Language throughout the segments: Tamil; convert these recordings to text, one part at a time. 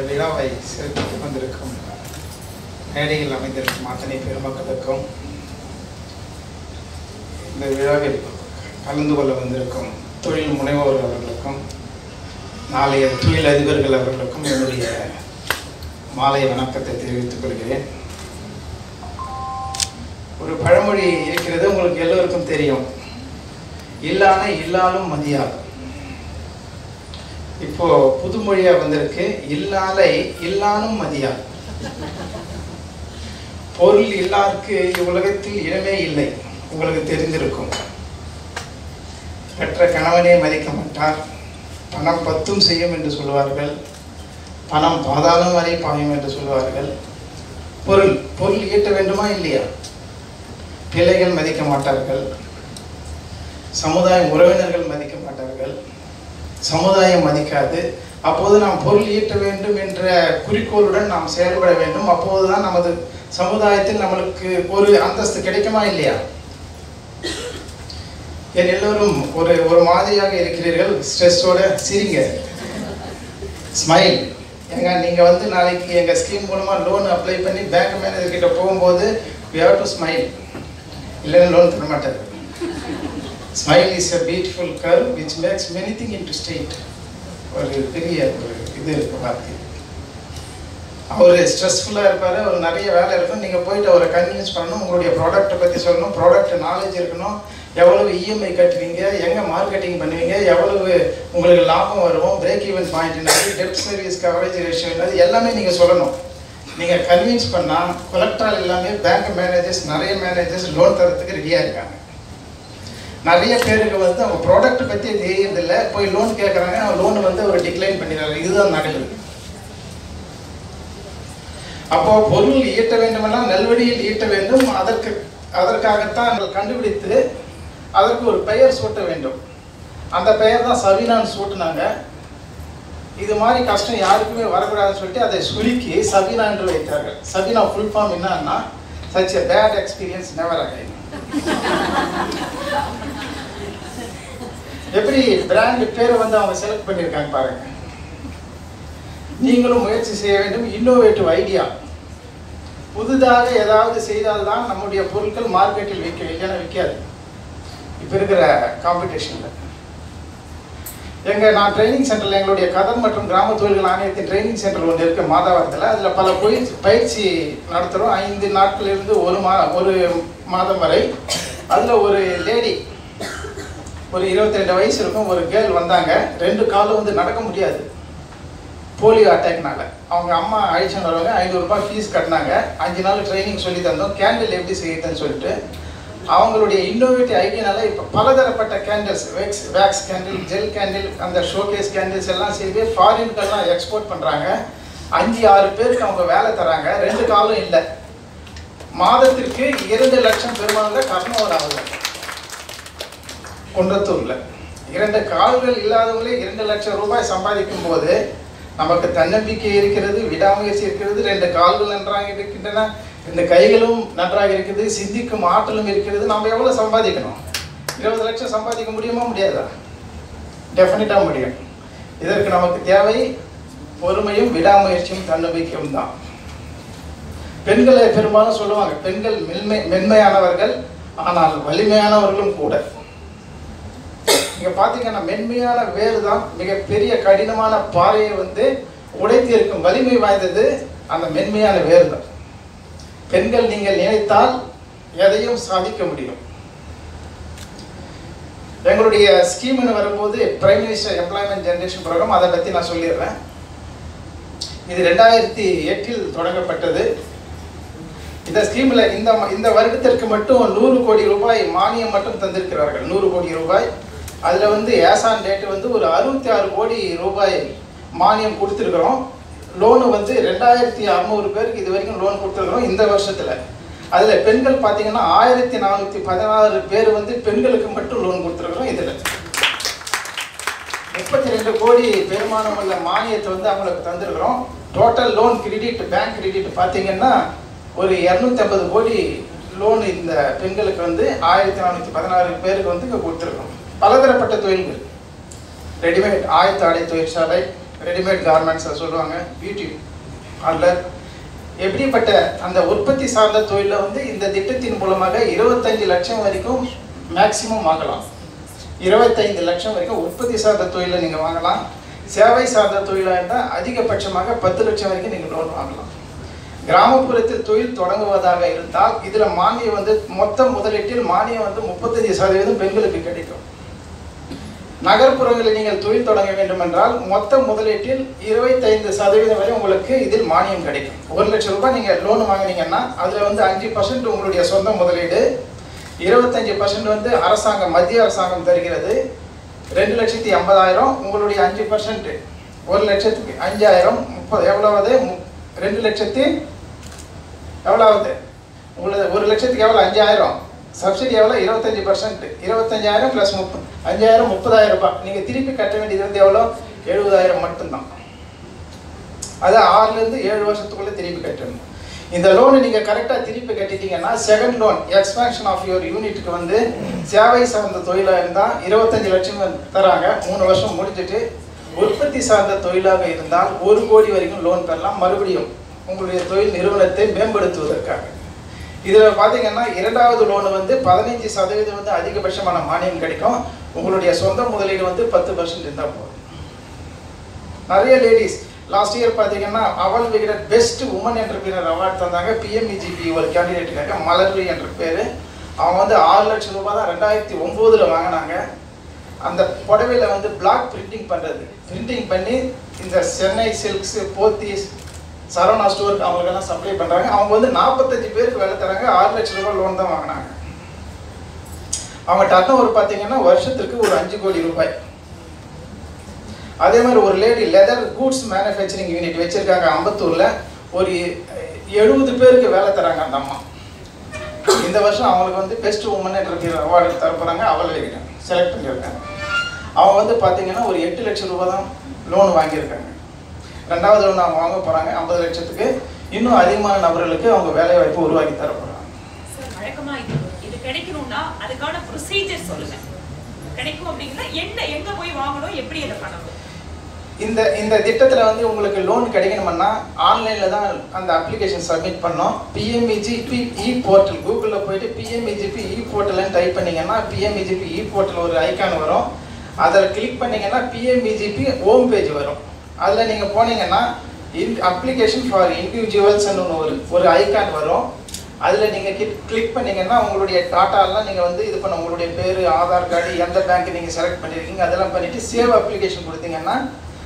விழாவை சிறப்பித்துக் கொண்டிருக்கும் மேடையில் அமைந்திருக்கும் அத்தனை பெருமக்களுக்கும் இந்த விழாவில் கலந்து கொள்ள வந்திருக்கும் தொழில் முனைவோர் அவர்களுக்கும் நாளைய தொழில் அதிபர்கள் அவர்களுக்கும் என்னுடைய மாலை வணக்கத்தை தெரிவித்துக் கொள்கிறேன் ஒரு பழமொழி இருக்கிறது உங்களுக்கு எல்லோருக்கும் தெரியும் இல்லான இல்லாலும் மதியால் இப்போ புதுமொழியா வந்திருக்கு இல்லாலை இல்லானும் மதியால் பொருள் இல்லாருக்கு இவ்வுலகத்தில் இடமே இல்லை உங்களுக்கு தெரிந்திருக்கும் பெற்ற கணவனே மதிக்க மாட்டார் பணம் பத்தும் செய்யும் என்று சொல்வார்கள் பணம் பாதாளம் வரை பாயும் என்று சொல்வார்கள் பொருள் பொருள் ஈட்ட வேண்டுமா இல்லையா பிள்ளைகள் மதிக்க மாட்டார்கள் சமுதாய உறவினர்கள் மதிக்க மாட்டார்கள் சமுதாயம் மதிக்காது அப்போது நாம் பொருள் ஈட்ட வேண்டும் என்ற குறிக்கோளுடன் நாம் செயல்பட வேண்டும் அப்போதுதான் நமது சமுதாயத்தில் நம்மளுக்கு ஒரு அந்தஸ்து கிடைக்குமா இல்லையா என் எல்லோரும் ஒரு ஒரு மாதிரியாக இருக்கிறீர்கள் ஸ்ட்ரெஸ்ஸோட சிரிங்க ஸ்மைல் ஏங்க நீங்கள் வந்து நாளைக்கு எங்கள் ஸ்கீம் மூலமாக லோன் அப்ளை பண்ணி பேங்க் மேனேஜர் கிட்ட போகும்போது வி ஹவ் டு ஸ்மைல் இல்லைன்னா லோன் தர மாட்டார் smile is a beautiful curve which makes many thing into state ஒரு பெரிய ஒரு இது இருக்கு வார்த்தை அவர் ஸ்ட்ரெஸ்ஃபுல்லாக இருப்பார் அவர் நிறைய வேலை இருக்கும் நீங்கள் போயிட்டு அவரை கன்வின்ஸ் பண்ணணும் உங்களுடைய ப்ராடக்ட்டை பற்றி சொல்லணும் ப்ராடக்ட் நாலேஜ் இருக்கணும் எவ்வளவு இஎம்ஐ கட்டுவீங்க எங்கே மார்க்கெட்டிங் பண்ணுவீங்க எவ்வளவு உங்களுக்கு லாபம் வரும் பிரேக் ஈவன் பாயிண்ட் என்னது டெப்ட் சர்வீஸ் கவரேஜ் ரேஷியோ என்னது எல்லாமே நீங்கள் சொல்லணும் நீங்கள் கன்வின்ஸ் பண்ணால் கொலக்ட்ரால் எல்லாமே பேங்க் மேனேஜர்ஸ் நிறைய மேனேஜர்ஸ் லோன் தரத்துக்கு ரெடியாக இருக்காங்க நிறைய பேருக்கு வந்து அவங்க ப்ராடக்ட் பற்றி தெரியறதில்ல போய் லோன் கேட்குறாங்க லோன் வந்து அவர் டிக்ளைன் பண்ணிடுறாரு இதுதான் நடக்குது அப்போ பொருள் ஈட்ட வேண்டுமெல்லாம் நல்வழியில் ஈட்ட வேண்டும் அதற்கு அதற்காகத்தான் நாங்கள் கண்டுபிடித்து அதற்கு ஒரு பெயர் சூட்ட வேண்டும் அந்த பெயர் தான் சவினான்னு சூட்டினாங்க இது மாதிரி கஷ்டம் யாருக்குமே வரக்கூடாதுன்னு சொல்லிட்டு அதை சுருக்கி சபினா என்று வைத்தார்கள் சபினா ஃபுல் ஃபார்ம் என்னன்னா such a bad experience never again எப்படி பிராண்ட் பேரை வந்து அவங்க செலக்ட் பண்ணியிருக்காங்க பாருங்க நீங்களும் முயற்சி செய்ய வேண்டும் இன்னோவேட்டிவ் ஐடியா புதிதாக ஏதாவது செய்தால்தான் நம்முடைய பொருட்கள் மார்க்கெட்டில் விற்க இல்லைன்னா விற்காது இப்போ இருக்கிற காம்படிஷனில் எங்க நான் ட்ரைனிங் சென்டரில் எங்களுடைய கதர் மற்றும் கிராம தொழில்கள் ஆணையத்தின் ட்ரைனிங் சென்டர் ஒன்று இருக்கு மாதாவரத்தில் அதில் பல பயிற்சி பயிற்சி நடத்துகிறோம் ஐந்து நாட்களிலிருந்து ஒரு மா ஒரு மாதம் வரை அதில் ஒரு லேடி ஒரு இருபத்தி ரெண்டு வயசு இருக்கும் ஒரு கேர்ள் வந்தாங்க ரெண்டு காலும் வந்து நடக்க முடியாது போலியோ அட்டாக்னால அவங்க அம்மா அழிச்சுன்னு வருவாங்க ஐநூறுரூபா ஃபீஸ் கட்டினாங்க அஞ்சு நாள் ட்ரைனிங் சொல்லி தந்தோம் கேண்டில் எப்படி செய்யுதுன்னு சொல்லிட்டு அவங்களுடைய இன்னோவேட்டிவ் ஐடியானால இப்போ பலதரப்பட்ட candles wax wax candle gel candle அந்த ஷோகேஸ் கேண்டில்ஸ் எல்லாம் செய்து ஃபாரின்கெல்லாம் எக்ஸ்போர்ட் பண்ணுறாங்க அஞ்சு ஆறு பேருக்கு அவங்க வேலை தராங்க ரெண்டு காலம் இல்லை மாதத்திற்கு இரண்டு லட்சம் பெருமாள் கர்ணவர் ஆகுது குன்றத்தூரில் இரண்டு கால்கள் இல்லாதவங்களே இரண்டு லட்சம் ரூபாய் சம்பாதிக்கும் போது நமக்கு தன்னம்பிக்கை இருக்கிறது விடாமுயற்சி இருக்கிறது ரெண்டு கால்கள் நன்றாக இருக்கின்றன ரெண்டு கைகளும் நன்றாக இருக்குது சிந்திக்கும் ஆற்றலும் இருக்கிறது நம்ம எவ்வளோ சம்பாதிக்கணும் இருபது லட்சம் சம்பாதிக்க முடியுமா முடியாதா டெஃபினட்டாக முடியும் இதற்கு நமக்கு தேவை பொறுமையும் விடாமுயற்சியும் தன்னம்பிக்கையும் தான் பெண்களை பெரும்பாலும் சொல்லுவாங்க பெண்கள் மென்மை மென்மையானவர்கள் ஆனால் வலிமையானவர்களும் கூட நீங்க பாத்தீங்கன்னா மென்மையான வேறு தான் மிகப்பெரிய கடினமான பாறையை வந்து உடைத்து இருக்கும் வலிமை வாய்ந்தது அந்த மென்மையான வேறு தான் பெண்கள் நீங்கள் நினைத்தால் எதையும் சாதிக்க முடியும் எங்களுடைய ஸ்கீம்னு வரும்போது prime minister employment generation programme அதை பற்றி நான் சொல்லிடுறேன் இது ரெண்டாயிரத்தி எட்டில் தொடங்கப்பட்டது இந்த ஸ்கீமில் இந்த இந்த வருடத்திற்கு மட்டும் நூறு கோடி ரூபாய் மானியம் மட்டும் தந்திருக்கிறார்கள் நூறு கோடி ரூபாய் அதில் வந்து ஏசான் டேட்டு வந்து ஒரு அறுபத்தி ஆறு கோடி ரூபாய் மானியம் கொடுத்துருக்குறோம் லோனு வந்து ரெண்டாயிரத்தி அறநூறு பேருக்கு இது வரைக்கும் லோன் கொடுத்துருக்குறோம் இந்த வருஷத்தில் அதில் பெண்கள் பார்த்தீங்கன்னா ஆயிரத்தி நானூற்றி பதினாறு பேர் வந்து பெண்களுக்கு மட்டும் லோன் கொடுத்துருக்குறோம் இதில் முப்பத்தி ரெண்டு கோடி பெருமானம் உள்ள மானியத்தை வந்து அவங்களுக்கு தந்திருக்கிறோம் total loan credit bank credit பார்த்தீங்கன்னா ஒரு இரநூத்தி ஐம்பது கோடி லோன் இந்த பெண்களுக்கு வந்து ஆயிரத்தி நானூற்றி பதினாறு பேருக்கு வந்து இங்கே கொடுத்துருக்கோம் பலதரப்பட்ட தொழில்கள் ரெடிமேட் ஆயத்த ஆடை தொழிற்சாலை ரெடிமேட் கார்மெண்ட்ஸை சொல்லுவாங்க பியூட்டி பார்லர் எப்படிப்பட்ட அந்த உற்பத்தி சார்ந்த தொழிலில் வந்து இந்த திட்டத்தின் மூலமாக இருபத்தஞ்சு லட்சம் வரைக்கும் மேக்சிமம் வாங்கலாம் இருபத்தைந்து லட்சம் வரைக்கும் உற்பத்தி சார்ந்த தொழிலை நீங்கள் வாங்கலாம் சேவை சார்ந்த தொழிலாக இருந்தால் அதிகபட்சமாக பத்து லட்சம் வரைக்கும் நீங்கள் லோன் வாங்கலாம் கிராமப்புறத்தில் தொழில் தொடங்குவதாக இருந்தால் இதில் மானியம் வந்து மொத்த முதலீட்டில் மானியம் வந்து முப்பத்தஞ்சு சதவீதம் பெண்களுக்கு கிடைக்கும் நகர்ப்புறங்களில் நீங்கள் தொழில் தொடங்க வேண்டும் என்றால் மொத்த முதலீட்டில் இருபத்தைந்து சதவீதம் வரை உங்களுக்கு இதில் மானியம் கிடைக்கும் ஒரு லட்சம் ரூபாய் நீங்கள் லோன் வாங்கினீங்கன்னா அதில் வந்து அஞ்சு பர்சன்ட் உங்களுடைய சொந்த முதலீடு இருபத்தஞ்சு பர்சன்ட் வந்து அரசாங்கம் மத்திய அரசாங்கம் தருகிறது ரெண்டு லட்சத்தி ஐம்பதாயிரம் உங்களுடைய அஞ்சு பர்சன்ட் ஒரு லட்சத்துக்கு அஞ்சாயிரம் முப்பது எவ்வளவு ரெண்டு லட்சத்தி எவ்வளவு உங்களது ஒரு லட்சத்துக்கு எவ்வளோ அஞ்சாயிரம் சப்சிடி எவ்வளோ இருபத்தஞ்சி பர்சன்ட் இருபத்தஞ்சாயிரம் ப்ளஸ் முப்பது அஞ்சாயிரம் முப்பதாயிரம் ரூபாய் நீங்கள் திருப்பி கட்ட வேண்டியது வந்து எவ்வளோ எழுபதாயிரம் மட்டும்தான் அது ஆறுலேருந்து ஏழு வருஷத்துக்குள்ளே திருப்பி கட்டணும் இந்த லோனை நீங்கள் கரெக்டாக திருப்பி கட்டிட்டீங்கன்னா second loan expansion of your யூனிட்டுக்கு வந்து சேவை சார்ந்த தொழிலாக இருந்தால் இருபத்தஞ்சு லட்சம் தராங்க மூணு வருஷம் முடிஞ்சிட்டு உற்பத்தி சார்ந்த தொழிலாக இருந்தால் ஒரு கோடி வரைக்கும் லோன் பெறலாம் மறுபடியும் உங்களுடைய தொழில் நிறுவனத்தை மேம்படுத்துவதற்காக இதில் பார்த்தீங்கன்னா இரண்டாவது லோன் வந்து பதினைஞ்சு சதவீதம் வந்து அதிகபட்சமான மானியம் கிடைக்கும் உங்களுடைய சொந்த முதலீடு வந்து பத்து பர்சன்ட் இருந்தால் போதும் நிறைய லேடிஸ் லாஸ்ட் இயர் பார்த்தீங்கன்னா அவள் விகிடட் பெஸ்ட் உமன் என்டர்பிரினர் அவார்ட் தந்தாங்க பிஎம்இஜிபி ஒரு கேண்டிடேட்டுக்காக மலர்வி என்ற பேர் அவங்க வந்து ஆறு லட்சம் ரூபாய் தான் ரெண்டாயிரத்தி ஒம்போதில் வாங்கினாங்க அந்த புடவையில் வந்து பிளாக் பிரிண்டிங் பண்ணுறது பிரிண்டிங் பண்ணி இந்த சென்னை சில்க்ஸ் போத்தீஸ் சரவணா ஸ்டோருக்கு அவங்களுக்கெல்லாம் சப்ளை பண்ணுறாங்க அவங்க வந்து நாற்பத்தஞ்சு பேருக்கு வேலை தராங்க ஆறு லட்சம் ரூபாய் லோன் தான் வாங்கினாங்க அவங்க டர்ன் ஓவர் பார்த்தீங்கன்னா வருஷத்துக்கு ஒரு அஞ்சு கோடி ரூபாய் அதே மாதிரி ஒரு lady leather goods manufacturing unit வச்சிருக்காங்க அம்பத்தூரில் ஒரு எழுபது பேருக்கு வேலை தராங்க அந்த அம்மா இந்த வருஷம் அவங்களுக்கு வந்து பெஸ்ட் உமன் என்ற அவார்டு தர போகிறாங்க அவள் வைக்கிறேன் செலக்ட் பண்ணியிருக்காங்க அவங்க வந்து பார்த்தீங்கன்னா ஒரு எட்டு லட்சம் ரூபாய் தான் லோன் வாங்கியிருக்காங்க ரெண்டாவது லோன் அவங்க வாங்க போகிறாங்க ஐம்பது லட்சத்துக்கு இன்னும் அதிகமான நபர்களுக்கு அவங்க வேலை வாய்ப்பு உருவாக்கி தர போகிறாங்க சார் வழக்கமா இது இது கிடைக்கணும்னா அதுக்கான ப்ரொசீஜர் சொல்லுங்க கிடைக்கும் அப்படின்னா என்ன எங்க போய் வாங்கணும் எப்படி அதை பண்ணணும் இந்த இந்த திட்டத்தில் வந்து உங்களுக்கு லோன் கிடைக்கணும்னா ஆன்லைனில் தான் அந்த அப்ளிகேஷன் சப்மிட் பண்ணோம் பிஎம்இஜிபி இ போர்ட்டல் கூகுளில் போயிட்டு பிஎம்இஜிபி இ போர்ட்டல்னு டைப் பண்ணீங்கன்னா பிஎம்இஜிபி இ போர்ட்டல் ஒரு ஐக்கான் வரும் அதில் கிளிக் பண்ணீங்கன்னா பிஎம்இஜிபி ஹோம் பேஜ் வரும் அதில் நீங்கள் போனீங்கன்னா இன் அப்ளிகேஷன் ஃபார் இண்டிவிஜுவல்ஸ்னு ஒன்று ஒரு ஒரு ஐக்கான் வரும் அதில் நீங்கள் கிளிக் பண்ணீங்கன்னா உங்களுடைய டாட்டாலாம் நீங்கள் வந்து இது பண்ண உங்களுடைய பேர் ஆதார் கார்டு எந்த பேங்க் நீங்கள் செலக்ட் பண்ணியிருக்கீங்க அதெல்லாம் பண்ணிவிட்டு சேவ் அப்ளிகேஷன் கொடுத்தீங்கன்னா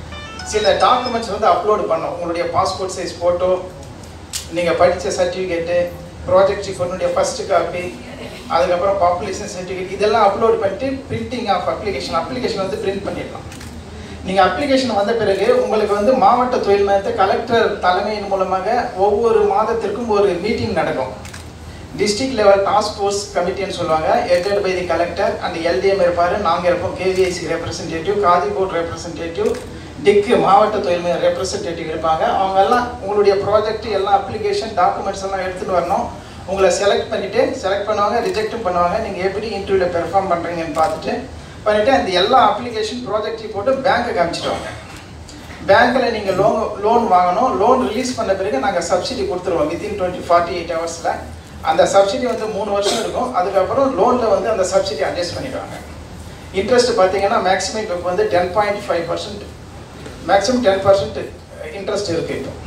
சில டாக்குமெண்ட்ஸ் வந்து அப்லோட் பண்ணோம் உங்களுடைய பாஸ்போர்ட் சைஸ் ஃபோட்டோ நீங்கள் படித்த சர்டிஃபிகேட்டு ப்ராஜெக்ட் ரிப்போர்ட்டுடைய ஃபஸ்ட்டு காப்பி அதுக்கப்புறம் பாப்புலேஷன் சர்டிஃபிகேட் இதெல்லாம் அப்லோட் பண்ணிட்டு பிரிண்டிங் ஆஃப் அப்ளிகேஷன் அப்ளிகேஷன் வந்து பிரிண்ட் பண்ணிடலாம் நீங்கள் அப்ளிகேஷன் வந்த பிறகு உங்களுக்கு வந்து மாவட்ட தொழில் மையத்தை கலெக்டர் தலைமையின் மூலமாக ஒவ்வொரு மாதத்திற்கும் ஒரு மீட்டிங் நடக்கும் டிஸ்ட்ரிக்ட் லெவல் டாஸ்க் ஃபோர்ஸ் கமிட்டின்னு சொல்லுவாங்க headed by the collector and LDM இருப்பார் நாங்கள் இருப்போம் KVIC representative Khadi board representative டிக்கு மாவட்ட தொழில் மைய ரெப்ரசன்டேட்டிவ் இருப்பாங்க அவங்க எல்லாம் உங்களுடைய ப்ராஜெக்ட் எல்லாம் அப்ளிகேஷன் டாக்குமெண்ட்ஸ் எல்லாம் எடுத்துகிட்டு வரணும் உங்களை செலக்ட் பண்ணிவிட்டு செலக்ட் பண்ணுவாங்க ரிஜெக்டும் பண்ணுவாங்க நீங்கள் எப்படி இன்டர்வியூவில் பெர்ஃபார்ம் பண்ணுறீங்கன்னு பார்த்துட்டு பண்ணிவிட்டு அந்த எல்லா அப்ளிகேஷன் ப்ராஜெக்டையும் போட்டு பேங்க்கை காமிச்சிடுவாங்க பேங்க்கில் நீங்கள் லோன் லோன் வாங்கணும் லோன் ரிலீஸ் பண்ண பிறகு நாங்கள் சப்சிடி கொடுத்துருவோம் வித்தின் டுவெண்ட்டி ஃபார்ட்டி எயிட் ஹவர்ஸில் அந்த சப்சிடி வந்து மூணு வருஷம் இருக்கும் அதுக்கப்புறம் லோனில் வந்து அந்த சப்சிடி அட்ஜஸ்ட் பண்ணிடுவாங்க இன்ட்ரெஸ்ட் பார்த்தீங்கன்னா மேக்ஸிமம் இப்போ வந்து ten point five percent maximum ten percent interest இருக்குது இப்போ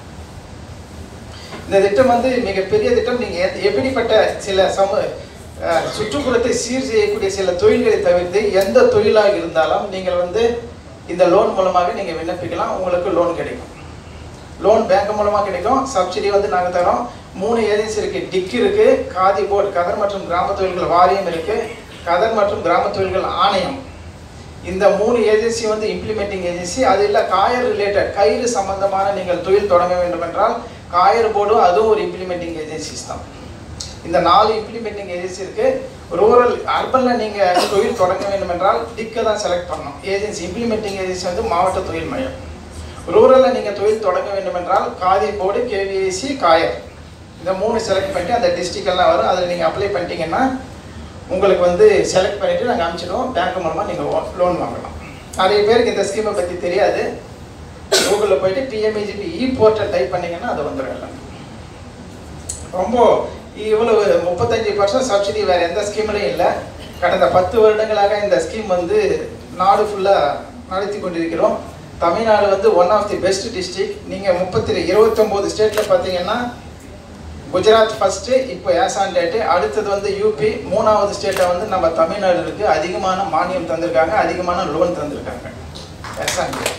இந்த திட்டம் வந்து மிகப்பெரிய திட்டம் நீங்கள் எப்படிப்பட்ட சில சம அஹ், சுற்றுப்புறத்தை சீர் செய்யக்கூடிய சில தொழில்களை தவிர்த்து எந்த தொழிலாக இருந்தாலும் நீங்கள் வந்து இந்த லோன் மூலமாக நீங்கள் விண்ணப்பிக்கலாம் உங்களுக்கு லோன் கிடைக்கும் லோன் பேங்க் மூலமாக கிடைக்கும் சப்சிடி வந்து நாங்கள் தரோம் மூணு ஏஜென்சி இருக்குது டிக் இருக்குது காதி போர்டு கதர் மற்றும் கிராம தொழில்கள் வாரியம் இருக்குது கதர் மற்றும் கிராம தொழில்கள் ஆணையம் இந்த மூணு ஏஜென்சி வந்து இம்ப்ளிமெண்டிங் ஏஜென்சி அது இல்லை காயர் ரிலேட்டட் கயிறு சம்பந்தமான நீங்கள் தொழில் தொடங்க வேண்டும் என்றால் காயர் போர்டும் அதுவும் ஒரு இம்ப்ளிமெண்டிங் ஏஜென்சிஸ் தான் இந்த நாலு இம்ப்ளிமெண்டிங் ஏஜென்சி இருக்கு ரூரல் அர்பனில் நீங்கள் தொழில் தொடங்க வேண்டும் என்றால் டிக்கை தான் செலக்ட் பண்ணணும் ஏஜென்சி இம்ப்ளிமெண்டிங் ஏஜென்சி வந்து மாவட்ட தொழில் மையம் ரூரலில் நீங்கள் தொழில் தொடங்க வேண்டும் என்றால் காதி போர்டு கேவிஐசி காயர் இந்த மூணு செலக்ட் பண்ணிட்டு அந்த district எல்லாம் வரும் அதில் நீங்கள் அப்ளை பண்ணிட்டீங்கன்னா உங்களுக்கு வந்து செலக்ட் பண்ணிவிட்டு நாங்கள் அனுப்பிச்சிடுவோம் பேங்க் மூலமாக நீங்கள் லோன் வாங்கலாம் நிறைய பேருக்கு இந்த ஸ்கீமை பற்றி தெரியாது கூகுளில் போயிட்டு பிஎம்இஜிபி இ போர்ட்டல் டைப் பண்ணீங்கன்னா அது வந்துடும் எல்லாம் ரொம்ப இவ்வளவு முப்பத்தஞ்சு பர்சன்ட் சப்சிடி வேறு எந்த ஸ்கீம்லையும் இல்லை கடந்த பத்து வருடங்களாக இந்த ஸ்கீம் வந்து நாடு ஃபுல்லாக நடத்தி கொண்டிருக்கிறோம் தமிழ்நாடு வந்து one of the best district நீங்கள் முப்பத்தி இருபத்தொம்போது ஸ்டேட்டில் பார்த்தீங்கன்னா குஜராத் ஃபஸ்ட்டு இப்போ ஏசான் டேட்டு அடுத்தது வந்து யூபி மூணாவது ஸ்டேட்டை வந்து நம்ம தமிழ்நாடுக்கு அதிகமான மானியம் தந்திருக்காங்க அதிகமான லோன் தந்திருக்காங்க ஏசான் டேட்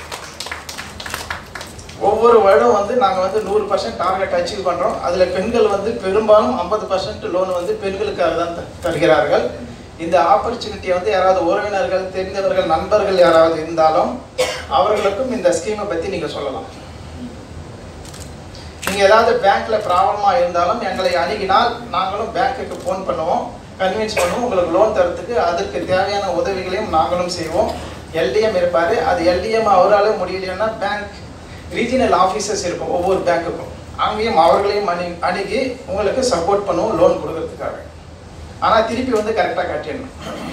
ஒவ்வொரு வருடம் வந்து நாங்கள் வந்து நூறு பர்சன்ட் டார்கெட் அச்சீவ் பண்ணுறோம் அதில் பெண்கள் வந்து பெரும்பாலும் ஐம்பது பர்சன்ட் லோன் வந்து பெண்களுக்காக தான் த- தருகிறார்கள் இந்த ஆப்பர்ச்சுனிட்டியை வந்து யாராவது உறவினர்கள் தெரிந்தவர்கள் நண்பர்கள் யாராவது இருந்தாலும் அவர்களுக்கும் இந்த ஸ்கீமை பற்றி நீங்கள் சொல்லலாம் நீங்கள் ஏதாவது பேங்க்கில் ப்ராப்ளமாக இருந்தாலும் எங்களை அணுகினால் நாங்களும் பேங்க்குக்கு ஃபோன் பண்ணுவோம் கன்வின்ஸ் பண்ணுவோம் உங்களுக்கு லோன் தரத்துக்கு அதற்கு தேவையான உதவிகளையும் நாங்களும் செய்வோம் எல்டிஎம் இருப்பார் அது எல்டிஎம் அவரால் முடியலைன்னா பேங்க் ரீஜனல் ஆஃபீஸர்ஸ் இருக்கும் ஒவ்வொரு பேங்க்குக்கும் அங்கேயும் அவர்களையும் அணி அணுகி உங்களுக்கு சப்போர்ட் பண்ணுவோம் லோன் கொடுக்கறதுக்காக ஆனால் திருப்பி வந்து கரெக்டாக கட்டிடணும்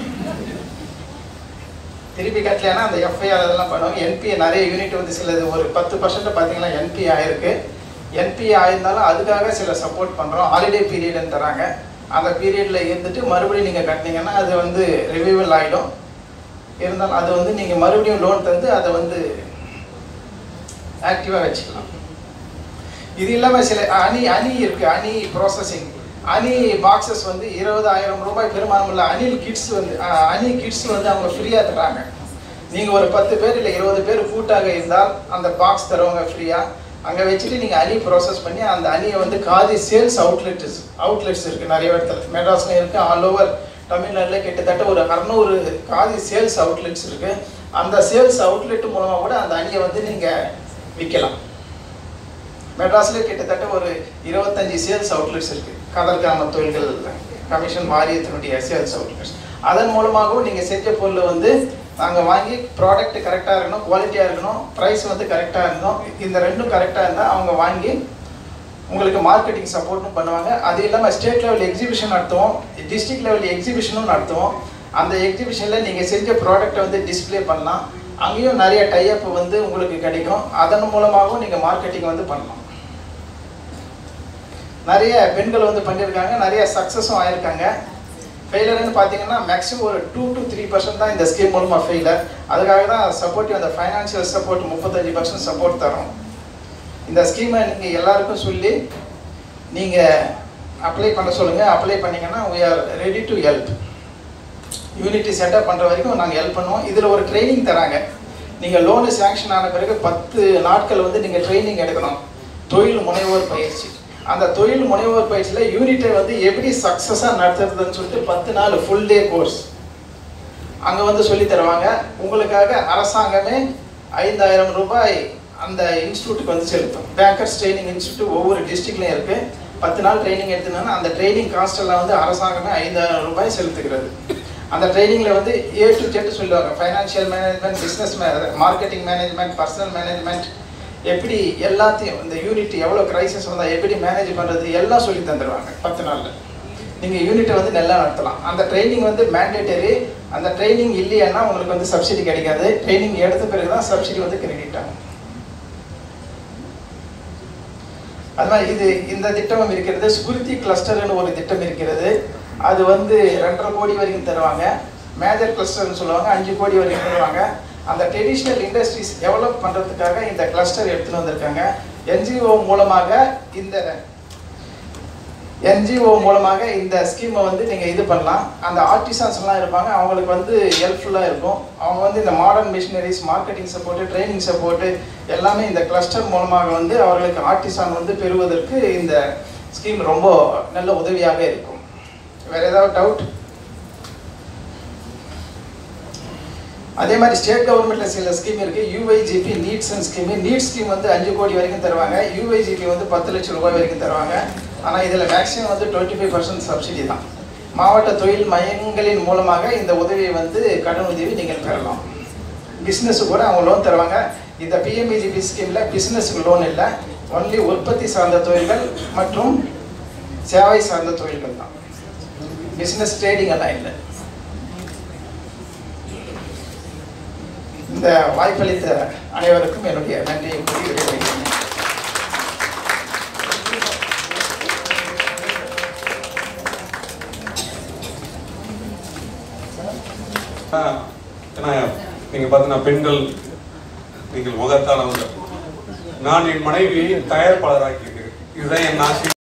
திருப்பி கட்டலைன்னா அந்த எஃப்ஐஆர் அதெல்லாம் பண்ணுவாங்க என்பிஏ நிறைய யூனிட் வந்து சிலது ஒரு பத்து பர்சன்ட் பார்த்தீங்கன்னா என்பி ஆயிருக்கு என்பி ஆயிருந்தாலும் அதுக்காக சில சப்போர்ட் பண்ணுறோம் ஹாலிடே பீரியட்னு தராங்க அந்த பீரியடில் இருந்துட்டு மறுபடியும் நீங்கள் கட்டினீங்கன்னா அது வந்து ரிவியூவல் ஆகிடும் இருந்தாலும் அது வந்து நீங்கள் மறுபடியும் லோன் தந்து அதை வந்து ஆக்டிவாக வச்சுக்கலாம் இது இல்லாமல் சில அணி அணி இருக்குது அணி ப்ராசஸிங் அணி பாக்ஸஸ் வந்து இருபதாயிரம் ரூபாய் பெருமானம் உள்ள அணில் கிட்ஸ் வந்து அஹ், அணி கிட்ஸ் வந்து அவங்க ஃப்ரீயாக தராங்க நீங்கள் ஒரு பத்து பேர் இல்லை இருபது பேர் கூட்டாக இருந்தால் அந்த பாக்ஸ் தருவாங்க ஃப்ரீயாக அங்கே வச்சுட்டு நீங்கள் அணி ப்ராசஸ் பண்ணி அந்த அணியை வந்து காதி சேல்ஸ் அவுட்லெட்ஸ் அவுட்லெட்ஸ் இருக்குது நிறைய இடத்துல மெட்ராஸ்லையும் இருக்குது ஆல் ஓவர் தமிழ்நாட்டில் கிட்டத்தட்ட ஒரு அறநூறு காதி சேல்ஸ் அவுட்லெட்ஸ் இருக்குது அந்த சேல்ஸ் அவுட்லெட் மூலமாக கூட அந்த அணியை வந்து நீங்கள் விற்கலாம் மெட்ராஸ்ல கிட்டத்தட்ட ஒரு இருபத்தஞ்சு சேல்ஸ் அவுட்லெட்ஸ் இருக்கு கதர் கிராம தொழில்கள் கமிஷன் வாரியத்தினுடைய சேல்ஸ் அவுட்லெட்ஸ் அதன் மூலமாகவும் நீங்கள் செஞ்ச பொருள் வந்து நாங்கள் வாங்கி ப்ராடக்ட் கரெக்டாக இருக்கணும் குவாலிட்டியாக இருக்கணும் ப்ரைஸ் வந்து கரெக்டாக இருந்தோம் இந்த ரெண்டும் கரெக்டாக இருந்தால் அவங்க வாங்கி உங்களுக்கு மார்க்கெட்டிங் சப்போர்ட்டும் பண்ணுவாங்க அது இல்லாமல் ஸ்டேட் லெவல் எக்ஸிபிஷன் நடத்துவோம் டிஸ்ட்ரிக்ட் லெவல் எக்ஸிபிஷனும் நடத்துவோம் அந்த எக்ஸிபிஷனில் நீங்கள் செஞ்ச ப்ராடக்ட்டை வந்து டிஸ்ப்ளே பண்ணலாம் அங்கேயும் நிறைய டைப் வந்து உங்களுக்கு கிடைக்கும் அதன் மூலமாகவும் நீங்கள் மார்க்கெட்டிங் வந்து பண்ணலாம் நிறைய பெண்கள் வந்து பண்ணியிருக்காங்க நிறைய சக்ஸஸும் ஆயிருக்காங்க ஃபெயிலர்னு பார்த்தீங்கன்னா மேக்ஸிமம் ஒரு டூ டு த்ரீ பர்சன்ட் தான் இந்த ஸ்கீம் மூலமாக ஃபெயிலர் அதுக்காக தான் சப்போர்ட்டிவ் அந்த ஃபைனான்சியல் சப்போர்ட் முப்பத்தஞ்சு பர்சன்ட் சப்போர்ட் தரோம் இந்த ஸ்கீமை நீங்கள் எல்லாருக்கும் சொல்லி நீங்கள் அப்ளை பண்ண சொல்லுங்கள் அப்ளை பண்ணீங்கன்னா we are ready to help யூனிட்டி செட்டப் பண்ணுற வரைக்கும் நாங்கள் ஹெல்ப் பண்ணுவோம் இதில் ஒரு ட்ரைனிங் தராங்க நீங்கள் லோனு சேங்ஷன் ஆன பிறகு பத்து நாட்கள் வந்து நீங்கள் ட்ரைனிங் எடுக்கணும் தொழில் முனைவோர் பயிற்சி அந்த தொழில் முனைவோர் பயிற்சியில் யூனிட்டை வந்து எப்படி சக்ஸஸாக நடத்துறதுன்னு சொல்லிட்டு பத்து நாள் ஃபுல் டே கோர்ஸ் அங்கே வந்து சொல்லி தருவாங்க உங்களுக்காக அரசாங்கமே ஐந்தாயிரம் ரூபாய் அந்த இன்ஸ்டியூட்டுக்கு வந்து செலுத்தும் பேக்கர்ஸ் ட்ரைனிங் இன்ஸ்டியூட் ஒவ்வொரு டிஸ்ட்ரிக்ட்லையும் இருக்குது பத்து நாள் ட்ரைனிங் எடுத்துனா அந்த ட்ரைனிங் காஸ்ட் எல்லாம் வந்து அரசாங்கமே ஐந்தாயிரம் ரூபாய் செலுத்துகிறது அந்த ட்ரைனிங்கில் வந்து ஏ டு ஜெட் சொல்லுவாங்க financial management business marketing management personnel management எப்படி எல்லாத்தையும் இந்த யூனிட் எவ்வளோ கிரைசிஸ் வந்தால் எப்படி மேனேஜ் பண்ணுறது எல்லாம் சொல்லி தந்துடுவாங்க பத்து நாளில் நீங்கள் யூனிட்டை வந்து நல்லா நடத்தலாம் அந்த ட்ரைனிங் வந்து மேண்டேட்டரி அந்த ட்ரைனிங் இல்லைன்னா உங்களுக்கு வந்து சப்சிடி கிடைக்காது ட்ரைனிங் எடுத்த பிறகு தான் சப்சிடி வந்து கிரெடிட் ஆகும் அது மாதிரி இது இந்த திட்டமும் இருக்கிறது ஸ்குருதி கிளஸ்டர்னு ஒரு திட்டம் இருக்கிறது அது வந்து ரெண்டரை கோடி வரைக்கும் தருவாங்க மேஜர் கிளஸ்டர்னு சொல்லுவாங்க அஞ்சு கோடி வரைக்கும் தருவாங்க அந்த ட்ரெடிஷ்னல் இண்டஸ்ட்ரீஸ் டெவலப் பண்ணுறதுக்காக இந்த கிளஸ்டர் எடுத்துகிட்டு வந்திருக்காங்க என்ஜிஓ மூலமாக இந்த என்ஜிஓ மூலமாக இந்த ஸ்கீமை வந்து நீங்கள் இது பண்ணலாம் அந்த ஆர்டிசன்ஸ்லாம் இருப்பாங்க அவங்களுக்கு வந்து ஹெல்ப்ஃபுல்லாக இருக்கும் அவங்க வந்து இந்த modern machineries marketing support training support எல்லாமே இந்த கிளஸ்டர் மூலமாக வந்து அவர்களுக்கு ஆர்டிசான் வந்து பெறுவதற்கு இந்த ஸ்கீம் ரொம்ப நல்ல உதவியாக இருக்கும் வேறு ஏதாவது டவுட் அதே மாதிரி ஸ்டேட் கவர்மெண்ட்ல சில ஸ்கீம் இருக்கு UIGP needs and scheme need scheme வந்து அஞ்சு கோடி வரைக்கும் தருவாங்க யூஐஜிபி வந்து பத்து லட்சம் ரூபாய் வரைக்கும் தருவாங்க ஆனால் இதில் மேக்ஸிமம் வந்து டுவெண்ட்டி ஃபைவ் பர்சன்ட் சப்சிடி தான் மாவட்ட தொழில் மையங்களின் மூலமாக இந்த உதவியை வந்து கடன் உதவி நீங்கள் பெறலாம் பிஸ்னஸ் கூட அவங்க லோன் தருவாங்க இந்த பிஎம்இஜிபி ஸ்கீமில் பிஸ்னஸுக்கு லோன் இல்லை ஒன்லி உற்பத்தி சார்ந்த தொழில்கள் மற்றும் சேவை சார்ந்த தொழில்கள் தான் பிஸ்னஸ் ட்ரேடிங் எல்லாம் இல்லை இந்த வாய்ப்பளித்த அனைவருக்கும் என்னுடைய நன்றியை கூறி விடைபெறுகிறேன் ஆ, ஏன்னா நீங்க பார்த்தீங்கன்னா பெண்கள் நீங்கள் முகத்தானவங்க நான் என் மனைவியை தயாரிப்பாளராக்கி இருக்கிறேன் இதுதான் என் ஆசை